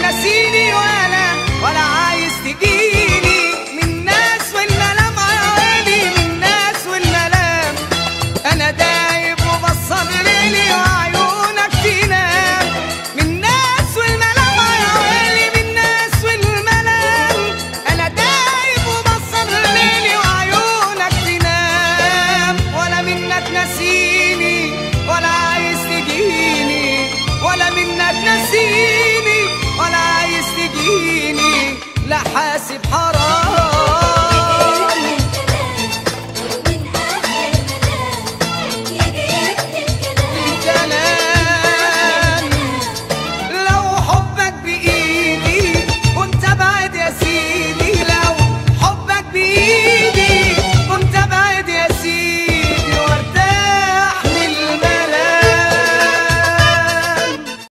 ناسيني ولا ولا عايز تجيني من ناس والملام عيالي من ناس والملام انا دايب وبصر ليلي وعيونك تنام من ناس والملام عيالي من ناس والملام انا دايب وبصر ليلي وعيونك تنام ولا منك ناسيني ولا عايز تجيني ولا منك ناسيني ولا عايز تجيني لا حاسب حرام